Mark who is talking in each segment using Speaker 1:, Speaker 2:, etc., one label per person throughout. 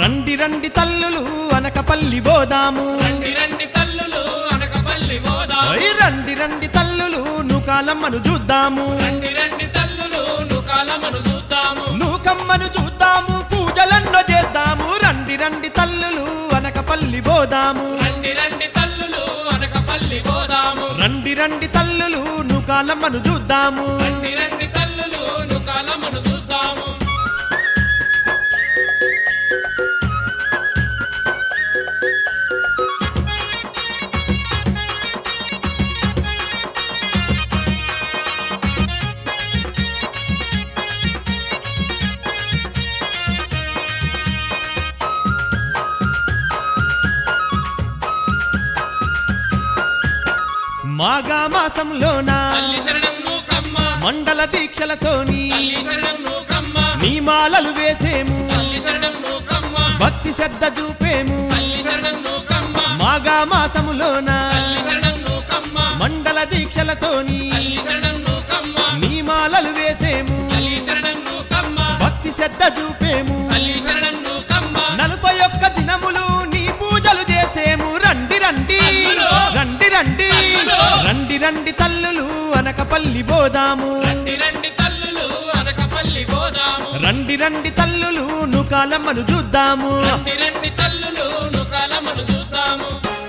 Speaker 1: రండి రండి తల్లులు అనకపల్లి బోదాము
Speaker 2: రండి రండి తల్లులు అనకపల్లి పోదాం
Speaker 1: ఓయ్ రండి రండి తల్లులు నూకాలమ్మను చూద్దాము
Speaker 2: రండి రండి తల్లులు నుకాలమను చూద్దాము
Speaker 1: నూకమ్మను చూద్దాము పూజలన్నో చేద్దాము రండి రండి తల్లులు అనకపల్లి బోదాము
Speaker 2: రండి రండి తల్లులు అనకపల్లి పోదాము
Speaker 1: రండి రండి తల్లులు నూకాలమ్మను చూద్దాము
Speaker 2: రండి రండి తల్లులు నుకాలమను చూద్దాము
Speaker 1: మాఘా మాసంలోన
Speaker 2: తల్లి శరణం నూకమ్మ
Speaker 1: మండల దీక్షలతోని
Speaker 2: తల్లి శరణం నూకమ్మ
Speaker 1: నీ మాలలు వేసేము
Speaker 2: తల్లి శరణం నూకమ్మ
Speaker 1: భక్తి శ్రద్ధ చూపేము
Speaker 2: తల్లి శరణం నూకమ్మ
Speaker 1: మాఘా మాసములోన
Speaker 2: తల్లి శరణం నూకమ్మ
Speaker 1: మండల దీక్షలతోని
Speaker 2: తల్లి శరణం నూకమ్మ
Speaker 1: నీ మాలలు వేసేము
Speaker 2: తల్లి శరణం నూకమ్మ
Speaker 1: భక్తి శ్రద్ధ చూపేము
Speaker 2: తల్లి శరణం నూకమ్మ
Speaker 1: నలభై ఒక్క దినములు నీ పూజలు చేసేము రండి రండి రండి రండి రండి రండి తల్లులు అనకపల్లి బోదాము
Speaker 2: రండి రండి తల్లులు అనకపల్లి పోదాము
Speaker 1: రండి రండి తల్లులు నుకాలమ్మను చూద్దాము
Speaker 2: రండి రండి తల్లులు నుకాలమను చూద్దాము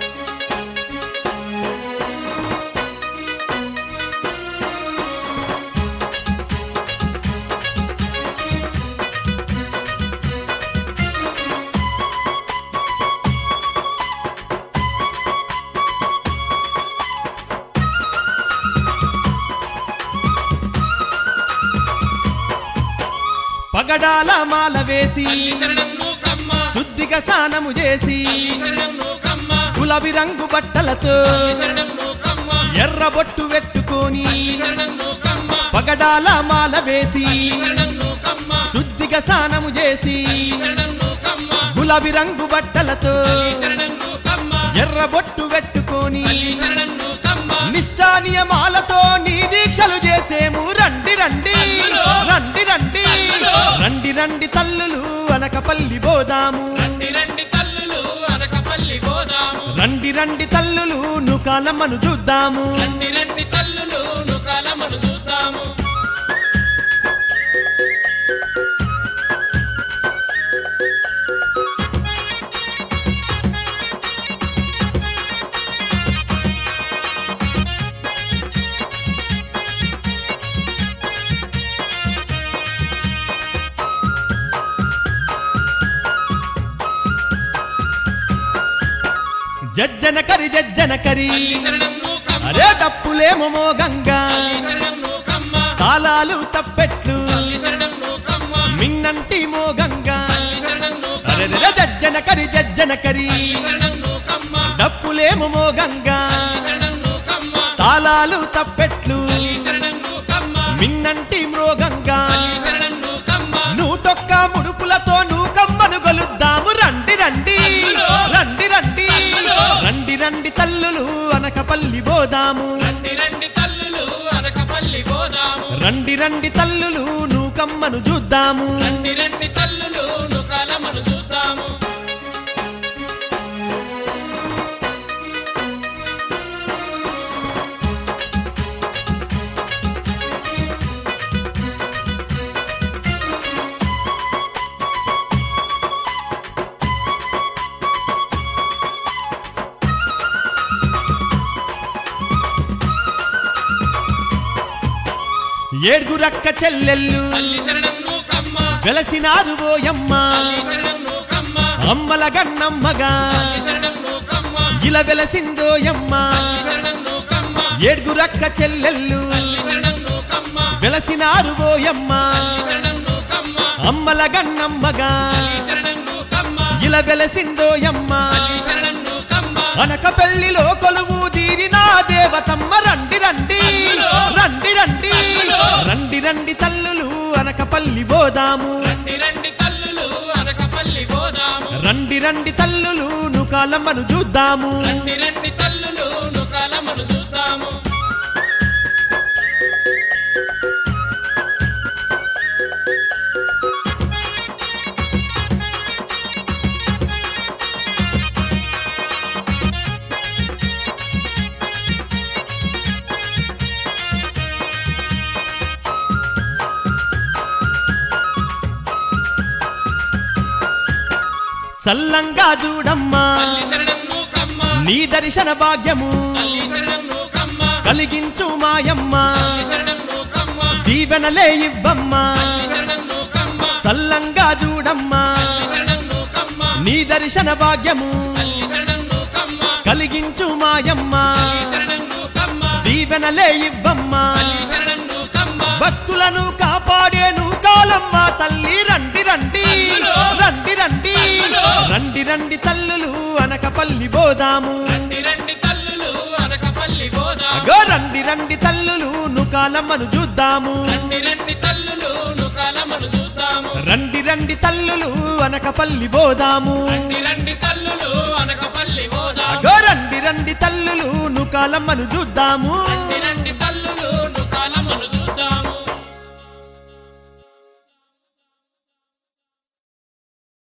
Speaker 1: పగడాల మాల వేసి
Speaker 2: తల్లి శరణం నూకమ్మ
Speaker 1: శుద్ధిగా స్నానము చేసి
Speaker 2: తల్లి శరణం నూకమ్మ
Speaker 1: గులాబీ రంగు బట్టలతో
Speaker 2: తల్లి శరణం నూకమ్మ
Speaker 1: ఎర్ర బొట్టు పెట్టుకొని
Speaker 2: తల్లి శరణం నూకమ్మ
Speaker 1: పగడాల మాల వేసి
Speaker 2: తల్లి శరణం నూకమ్మ
Speaker 1: శుద్ధిగా స్నానము చేసి
Speaker 2: తల్లి శరణం నూకమ్మ
Speaker 1: గులాబీ రంగు బట్టలతో
Speaker 2: తల్లి శరణం నూకమ్మ
Speaker 1: ఎర్ర బొట్టు పెట్టుకొని
Speaker 2: తల్లి శరణం నూకమ్మ
Speaker 1: నిష్ఠానియమాలతో నీ దీక్షలు చేసేము రండి రండి రండి రండి రండి రండి తల్లులు అనకపల్లి బోదాము
Speaker 2: రండి రండి తల్లులు అనకపల్లి పోదాము
Speaker 1: రండి రండి తల్లులు నుకాలమ్మను చూద్దాము
Speaker 2: రండి రండి తల్లులు నుకాలమను చూద్దాము
Speaker 1: జజ్జన కరి జజ్జన కరి
Speaker 2: తల్లి శరణం నూకమ్మ
Speaker 1: అరే తప్పులేమో మోగంగా
Speaker 2: తల్లి శరణం నూకమ్మ
Speaker 1: తాళాలు తప్పెట్లు
Speaker 2: తల్లి శరణం నూకమ్మ
Speaker 1: మిన్నంటి మోగంగా
Speaker 2: తల్లి శరణం నూకమ్మ
Speaker 1: అరే జజ్జన కరి జజ్జన కరి
Speaker 2: తల్లి శరణం నూకమ్మ
Speaker 1: డప్పులేమో మోగంగా
Speaker 2: తల్లి శరణం నూకమ్మ
Speaker 1: తాళాలు తప్పెట్లు
Speaker 2: తల్లి శరణం నూకమ్మ
Speaker 1: మిన్నంటి మృగంగా
Speaker 2: తల్లి శరణం నూకమ్మ
Speaker 1: నూటొక్క ముడుపులతో నూకమ్మను గొలుద్దాము రండి రండి రండి రండి రండి రండి తల్లులు అనకపల్లి బోదాము
Speaker 2: రండి రండి తల్లులు అనకపల్లి పోదాము
Speaker 1: రండి రండి తల్లులు నూకమ్మను చూద్దాము
Speaker 2: రండి రండి తల్లులు నుకాలమను చూద్దాము
Speaker 1: ఏడుగురక్క చెల్లెళ్ళు
Speaker 2: తల్లి శరణం నూకమ్మ
Speaker 1: వెలసినారు ఓయమ్మ
Speaker 2: తల్లి శరణం నూకమ్మ
Speaker 1: అమ్మల గన్నమ్మగా
Speaker 2: తల్లి శరణం నూకమ్మ
Speaker 1: ఇలా వెలసిందోయమ్మ
Speaker 2: తల్లి శరణం నూకమ్మ
Speaker 1: ఏడుగురక్క చెల్లెళ్ళు
Speaker 2: తల్లి శరణం నూకమ్మ
Speaker 1: వెలసినారు ఓయమ్మ
Speaker 2: తల్లి శరణం నూకమ్మ
Speaker 1: అమ్మల గన్నమ్మగా
Speaker 2: తల్లి శరణం నూకమ్మ
Speaker 1: ఇలా వెలసిందోయమ్మ
Speaker 2: తల్లి శరణం నూకమ్మ
Speaker 1: అనక పెళ్లిలో కొలువు తీరిన దేవతమ్మ రండి రండి రండి రండి రండి రండి తల్లులు అనకపల్లి బోదాము
Speaker 2: రండి రండి తల్లులు అనకపల్లి పోదాము
Speaker 1: రండి రండి తల్లులు నుకాలమ్మను చూద్దాము
Speaker 2: రండి రండి తల్లులు నుకాలమను చూద్దాము
Speaker 1: చల్లంగా చూడమ్మా
Speaker 2: తల్లి శరణం నూకమ్మ
Speaker 1: నీ దర్శన భాగ్యము
Speaker 2: తల్లి శరణం నూకమ్మ
Speaker 1: కలిగించు మాయమ్మ
Speaker 2: తల్లి శరణం నూకమ్మ
Speaker 1: దీవెనలే ఇవ్వమ్మా
Speaker 2: తల్లి శరణం నూకమ్మ
Speaker 1: చల్లంగా చూడమ్మా
Speaker 2: తల్లి శరణం నూకమ్మ
Speaker 1: నీ దర్శన భాగ్యము
Speaker 2: తల్లి శరణం నూకమ్మ
Speaker 1: కలిగించు మాయమ్మ
Speaker 2: తల్లి శరణం నూకమ్మ
Speaker 1: దీవెనలే ఇవ్వమ్మా
Speaker 2: తల్లి శరణం నూకమ్మ
Speaker 1: భక్తులను కాపాడేను కాలమ్మ తల్లి రండి రండి రండి రండి రండి రండి తల్లులు అనకపల్లి బోదాము
Speaker 2: రండి రండి తల్లులు అనకపల్లి పోదాము
Speaker 1: అగో రండి రండి తల్లులు నుకాలమ్మను చూద్దాము
Speaker 2: రండి రండి తల్లులు నుకాలమ్మను చూద్దాము
Speaker 1: రండి రండి తల్లులు అనకపల్లి బోదాము
Speaker 2: రండి రండి తల్లులు అనకపల్లి పోదాము
Speaker 1: అగో రండి రండి తల్లులు నుకాలమ్మను చూద్దాము